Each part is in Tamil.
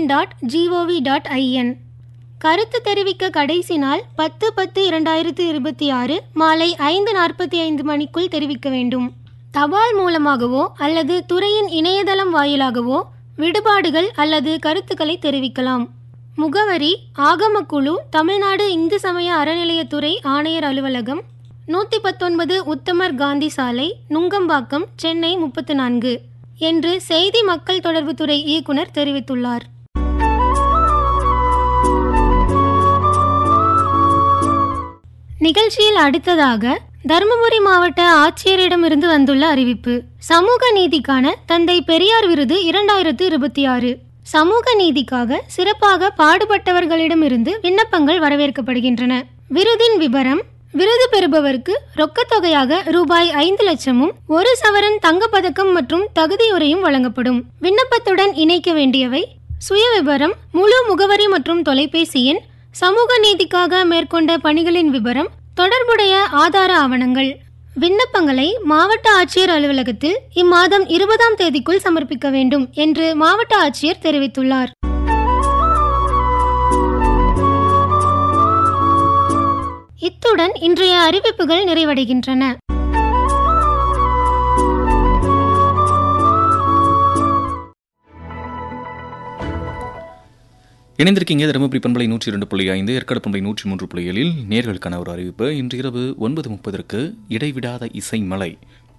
TN dot GOV dot IN கருத்து தெரிவிக்க கடைசி நாள் பத்து பத்து இரண்டாயிரத்து இருபத்தி ஆறு மாலை ஐந்து நாற்பத்தி ஐந்து மணிக்குள் தெரிவிக்க வேண்டும் தபால் மூலமாகவோ அல்லது துறையின் இணையதளம் வாயிலாகவோ விடுபாடுகள் அல்லது கருத்துக்களை தெரிவிக்கலாம் முகவரி ஆகமக்குழு தமிழ்நாடு இந்து சமய அறநிலையத்துறை ஆணையர் அலுவலகம் நூற்றி பத்தொன்பது உத்தமர் காந்தி சாலை நுங்கம்பாக்கம் சென்னை முப்பத்து நான்கு என்று செய்தி மக்கள் தொடர்புத்துறை இயக்குனர் தெரிவித்துள்ளார் நிகழ்ச்சியில் அடுத்ததாக தருமபுரி மாவட்ட ஆட்சியரிடமிருந்து வந்துள்ள அறிவிப்பு சமூக நீதிக்கான தந்தை பெரியார் விருது இரண்டாயிரத்து இருபத்தி ஆறு சமூக நீதிக்காக சிறப்பாக பாடுபட்டவர்களிடமிருந்து விண்ணப்பங்கள் வரவேற்கப்படுகின்றன விருதின் விபரம் விருது பெறுபவருக்கு ரொக்கத் தொகையாக ரூபாய் ஐந்து லட்சமும் ஒரு சவரன் தங்கப்பதக்கம் மற்றும் தகுதியுரையும் வழங்கப்படும் விண்ணப்பத்துடன் இணைக்க வேண்டியவை சுயவிபரம் முழு முகவரி மற்றும் தொலைபேசி எண் சமூக நீதிக்காக மேற்கொண்ட பணிகளின் விவரம் தொடர்புடைய ஆதார ஆவணங்கள் விண்ணப்பங்களை மாவட்ட ஆட்சியர் அலுவலகத்தில் இம்மாதம் இருபதாம் தேதிக்குள் சமர்ப்பிக்க வேண்டும் என்று மாவட்ட ஆட்சியர் தெரிவித்துள்ளார் இத்துடன் இன்றைய அறிவிப்புகள் நிறைவடைகின்றன இணைந்திருக்கீங்க தருமபுரி பண்பலை நூற்றி இரண்டு புள்ளி ஐந்து ஏற்காடு பண்பலை நூற்றி மூன்று புள்ளி ஏழில் நேர்களுக்கான ஒரு அறிவிப்பு இன்று இரவு ஒன்பது முப்பதற்கு இடைவிடாத இசை மலை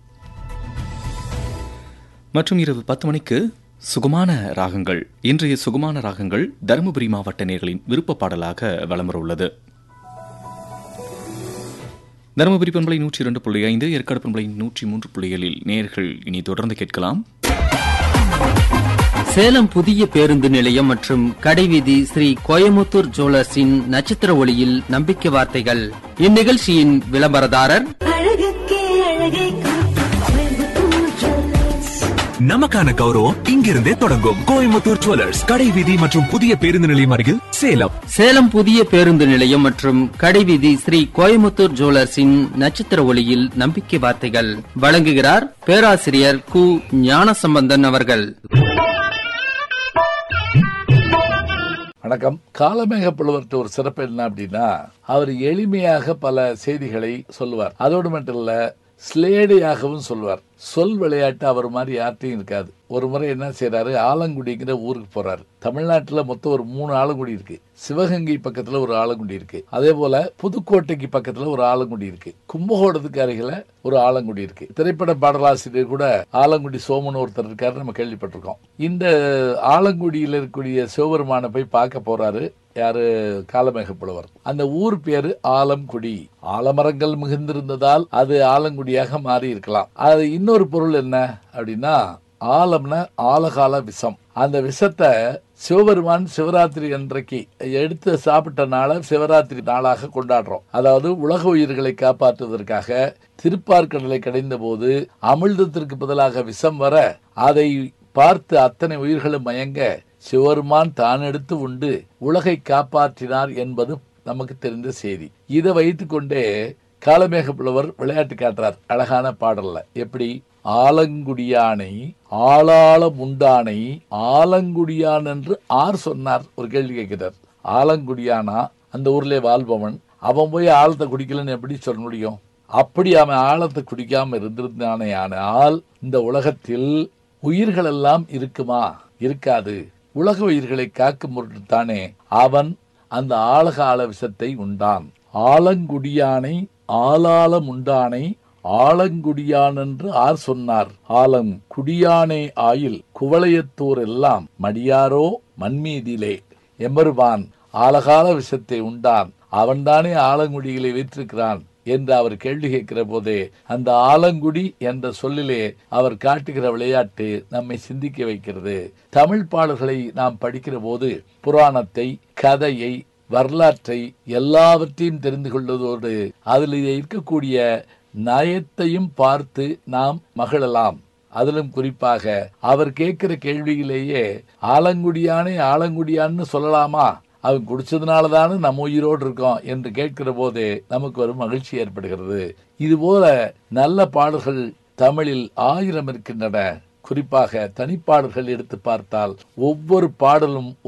மற்றும் இரவு பத்து மணிக்கு சுகமான ராகங்கள் இன்றைய சுகமான ராகங்கள் தருமபுரி மாவட்ட நேர்களின் விருப்ப பாடலாக வலம் வர உள்ளது தருமபுரி பண்பலை நூற்றி இரண்டு புள்ளி ஐந்து ஏற்காடு பண்பலை நூற்றி மூன்று புள்ளி ஏழில் நேர்கள் இனி தொடர்ந்து கேட்கலாம் சேலம் புதிய பேருந்து நிலையம் மற்றும் கடைவீதி ஸ்ரீ கோயமுத்தூர் ஜுவல்லர்ஸின் நட்சத்திர ஒளியில் நம்பிக்கை வார்த்தைகள் இந்நிகழ்ச்சியின் விளம்பரதாரர் அழகுக்கே அழகை கோயம்புத்தூர் ஜுவல்லர்ஸ் நமக்கான கௌரவம் இங்கிருந்தே தொடங்கும் கோயம்புத்தூர் ஜுவல்லர்ஸ் கடை வீதி மற்றும் புதிய பேருந்து நிலையம் அருகில் சேலம் சேலம் புதிய பேருந்து நிலையம் மற்றும் கடைவீதி ஸ்ரீ கோயமுத்தூர் ஜுவல்லர்ஸின் நட்சத்திர ஒளியில் நம்பிக்கை வார்த்தைகள் வழங்குகிறார் பேராசிரியர் கு ஞானசம்பந்தன் அவர்கள் வணக்கம் காலமேக புலவர்கிட்ட ஒரு சிறப்பு என்ன அப்படின்னா அவர் எளிமையாக பல செய்திகளை சொல்லுவார் அதோடு மட்டும் இல்ல ஸ்லேடையாகவும் சொல்லுவார் சொல் விளையாட்டு அவர் மாதிரி யார்ட்டையும் இருக்காது ஒரு முறை என்ன செய்யறாரு ஆலங்குடிங்கிற ஊருக்கு போறாரு தமிழ்நாட்டுல மொத்தம் ஒரு மூணு ஆலங்குடி இருக்கு சிவகங்கை பக்கத்துல ஒரு ஆலங்குடி இருக்கு அதே போல புதுக்கோட்டைக்கு பக்கத்துல ஒரு ஆலங்குடி இருக்கு கும்பகோணத்துக்கு அருகில ஒரு ஆலங்குடி இருக்கு திரைப்பட பாடலாசிரியர் கூட ஆலங்குடி சோமன் ஒருத்தர் இருக்காரு நம்ம கேள்விப்பட்டிருக்கோம் இந்த ஆலங்குடியில் இருக்கக்கூடிய சிவபெருமானை போய் பார்க்க போறாரு யாரு காலமேக புலவர் அந்த ஊர் பேரு ஆலம்குடி ஆலமரங்கள் மிகுந்திருந்ததால் அது ஆலங்குடியாக மாறி இருக்கலாம் அது இன்னொரு பொருள் என்ன அப்படின்னா ஆலம்னா ஆலகால விஷம் அந்த விஷத்தை சிவபெருமான் சிவராத்திரி அன்றைக்கு எடுத்து சாப்பிட்ட நாளை சிவராத்திரி நாளாக கொண்டாடுறோம் அதாவது உலக உயிர்களை காப்பாற்றுவதற்காக திருப்பார்கடலை கடைந்த போது அமிழ்தத்திற்கு பதிலாக விஷம் வர அதை பார்த்து அத்தனை உயிர்களும் மயங்க சிவருமான் தான் எடுத்து உண்டு உலகை காப்பாற்றினார் என்பது நமக்கு தெரிந்த செய்தி இதை வைத்துக்கொண்டே காலமேக புலவர் விளையாட்டு காட்டுறார் அழகான பாடல்ல எப்படி ஆலங்குடியானை ஆளாள முண்டானை ஆலங்குடியான் என்று ஆர் சொன்னார் ஒரு கேள்வி கேட்கிறார் ஆலங்குடியானா அந்த ஊர்ல வாழ்பவன் அவன் போய் ஆழத்தை குடிக்கலன்னு எப்படி சொல்ல முடியும் அப்படி அவன் ஆழத்தை குடிக்காம இருந்திருந்தானே ஆனால் இந்த உலகத்தில் உயிர்கள் எல்லாம் இருக்குமா இருக்காது உலக உயிர்களை காக்கும் பொருட்டுத்தானே அவன் அந்த ஆழகால விஷத்தை உண்டான் ஆலங்குடியானை ஆளாளம் உண்டானை ஆலங்குடியான் என்று ஆர் சொன்னார் ஆலம் குடியானே ஆயில் குவளையத்தூர் எல்லாம் மடியாரோ மண்மீதிலே எம்பெருமான் ஆலகால விஷத்தை உண்டான் அவன்தானே ஆலங்குடிகளை வைத்திருக்கிறான் என்று அவர் கேள்வி கேட்கிற போதே அந்த ஆலங்குடி என்ற சொல்லிலே அவர் காட்டுகிற விளையாட்டு நம்மை சிந்திக்க வைக்கிறது தமிழ் பாடல்களை நாம் படிக்கிற போது புராணத்தை கதையை வரலாற்றை எல்லாவற்றையும் தெரிந்து கொள்வதோடு அதில் இருக்கக்கூடிய நயத்தையும் பார்த்து நாம் மகிழலாம் அதிலும் குறிப்பாக அவர் கேட்கிற கேள்வியிலேயே ஆலங்குடியானே ஆலங்குடியான்னு சொல்லலாமா அவன் குடிச்சதுனால தானே நம்ம உயிரோடு இருக்கோம் என்று கேட்கிற போதே நமக்கு ஒரு மகிழ்ச்சி ஏற்படுகிறது இதுபோல நல்ல பாடல்கள் தமிழில் ஆயிரம் இருக்கின்றன குறிப்பாக தனிப்பாடல்கள் எடுத்து பார்த்தால் ஒவ்வொரு பாடலும்